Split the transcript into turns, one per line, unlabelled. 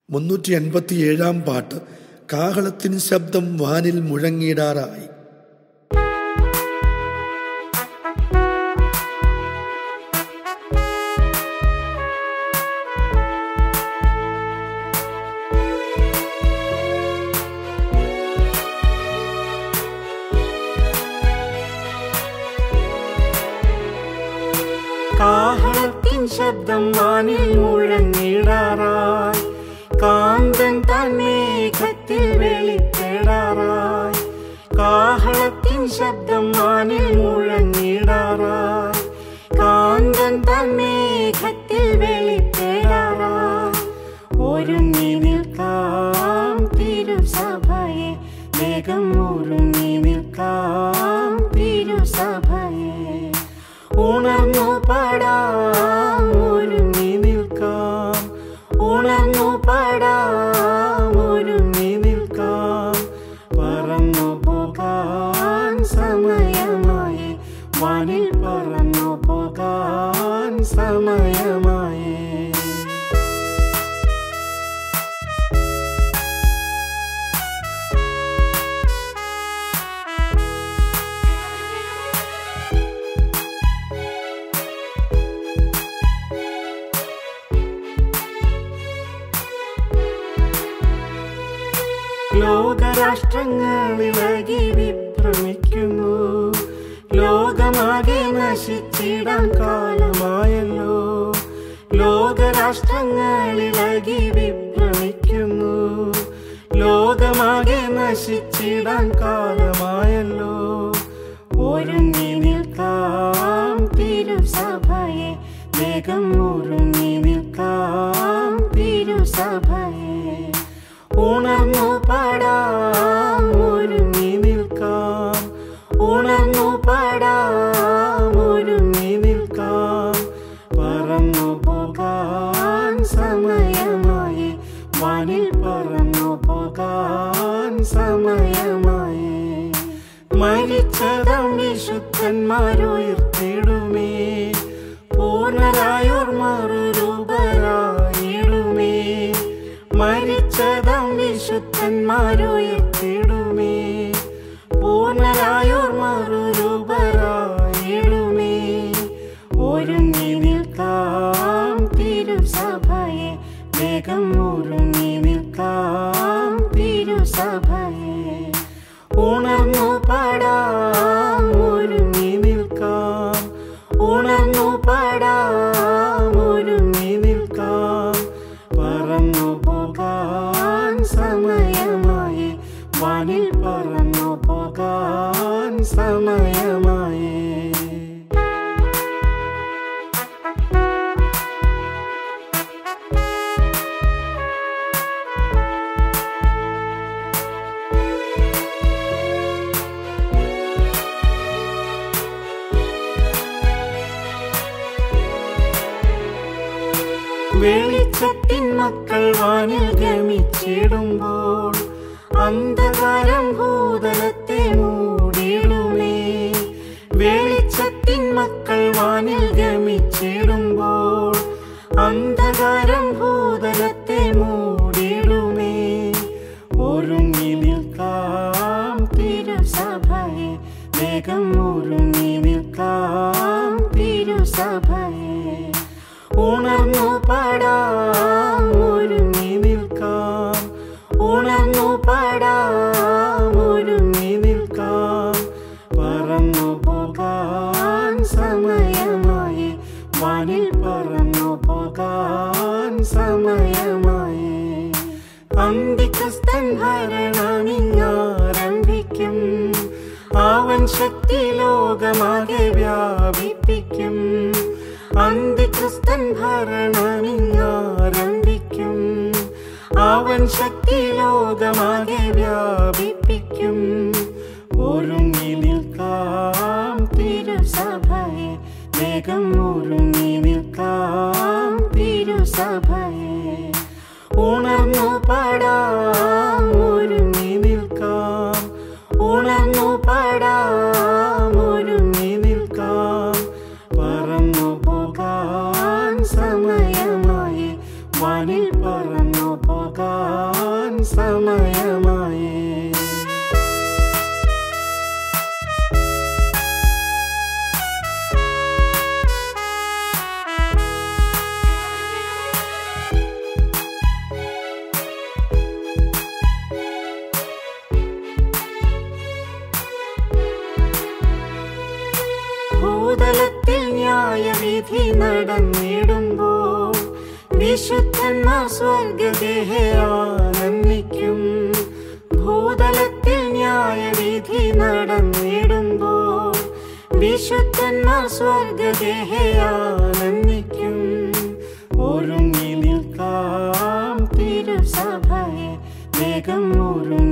മുന്നൂറ്റി എൺപത്തിയേഴാം പാട്ട് കാഹളത്തിൻ ശബ്ദം വാനിൽ മുഴങ്ങിടാറായി
കാഹളത്തിൻ ശബ്ദം വാനിൽ മുഴങ്ങിടാറായി കാന്തൻ താൻ മേഘത്തിൽ വെളിപ്പെടാറായി കാഹളത്തിൻ ശബ്ദം വാനിൽ മുഴങ്ങിടാറായി കാന്തൻ താൻ മേഘത്തിൽ വെളിപ്പെടാറായി ഒരുങ്ങി നിൽക്കാം തിരുസഭയെ വേഗം ഒരുങ്ങി നിൽക്കാം തിരുസഭയെ ഉണർന്നു പാടാം ഒരുങ്ങി നിൽക്കാം ഉണർന്നു പാടാം ഒരുങ്ങി നിൽക്കാം പറന്നു പോകാൻ സമയമായി വാനിൽ പറന്നു പോകാൻ സമയമായി ലോകരാഷ്ട്രങ്ങളിളകി വിഭ്രമിക്കുന്നു ലോകമാകെ നശിച്ചിടാൻ കാലമായല്ലോ ലോകരാഷ്ട്രങ്ങളിളകി വിഭ്രമിക്കുന്നു ലോകമാകെ നശിച്ചിടാൻ കാലമായല്ലോ ഒരുങ്ങി നിൽക്കാം തിരുസഭയെ വേഗം ഒരുങ്ങി നിൽക്കാം തിരുസഭയെ ഉണർന്നു പാടാം ഒരുങ്ങി നിൽക്കാം ഉണർന്നു പാടാം ഒരുങ്ങി നിൽക്കാം പറന്നു പോകാൻ സമയമായി വാനിൽ പറന്നു പോകാൻ സമയമായി മരിച്ചതം വിശുദ്ധന്മാരുയർത്തിടുമേ പൂർണ്ണരായോർ മറുരൂപരായിടുമേ മരിച്ചതം വിശുദ്ധന്മാരുയർത്തിടുമേ പൂർണ്ണരായോർ മറുരൂപരായിടുമേ ഒരുങ്ങി നിൽക്കാം തിരുസഭയെ വേഗം ഒരുങ്ങി നിൽക്കാം തിരുസഭയെ ഉണർന്നു പാടാം ഒരുങ്ങി നിൽക്കാം ഉണർന്നു പാടാം ഒരുങ്ങി നിൽക്കാം പറന്നു പോകാൻ സമയമായി വാനിൽ പറന്നു പോകാൻ സമയമായി വെളിച്ചത്തിൻ മക്കൾ വാനിൽ ഗമിച്ചിടുമ്പോൾ അന്ധകാരം ഭൂതലത്തെ മൂടിടുമേ വെളിച്ചത്തിൻ മക്കൾ വാനിൽ ഗമിച്ചിടുമ്പോൾ അന്ധകാരം ഭൂതലത്തെ മൂടിടുമേ ഒരുങ്ങി നിൽക്കാം തിരുസഭയെ വേഗം ഒരുങ്ങി നിൽക്കാം തിരുസഭയെ ഉണർന്നു പാടാം ഒരുങ്ങി നിൽക്കാം ഉണർന്നു പാടാം ഒരുങ്ങി നിൽക്കാം പറന്നു പോകാൻ സമയമായി വാനിൽ പറന്നു പോകാൻ സമയമായി അന്തിക്രിസ്തൻ ഭരണമിങ്ങാരംഭിക്കും അവൻ ശക്തി ലോകമാകെ വ്യാപിപ്പിക്കും അന്തിക്രിസ്തൻ ഭരണമിങ്ങാരംഭിക്കും അവൻ ശക്തി ലോകമാകെ വ്യാപിപ്പിക്കും ഒരുങ്ങി നിൽക്കാം തിരുസഭയെ വേഗം ഒരുങ്ങി നിൽക്കാം തിരുസഭയെ ഉണർന്നു പാടാം ഒരുങ്ങി നിൽക്കാം ഉണർന്നു പാടാം ഒരുങ്ങി നിൽക്കാം പറന്നു പോകാൻ സമയമായി വാനിൽ പറന്നു പോകാൻ ഓർക്കാൻ സമയമായി ഭൂതലത്തിൽ ന്യായവിധി നടന്നിടുമ്പോൾ വിശുദ്ധന്മാർ സ്വർഗദേഹെ ആനന്ദിക്കും ഭൂതലത്തിൽ ന്യായവിധി നടന്നിടുമ്പോൾ വിശുദ്ധന്മാർ സ്വർഗദേഹെ ആനന്ദിക്കും ഒരുങ്ങി നിൽക്കാം തിരുസഭയെ വേഗം ഒരുങ്ങി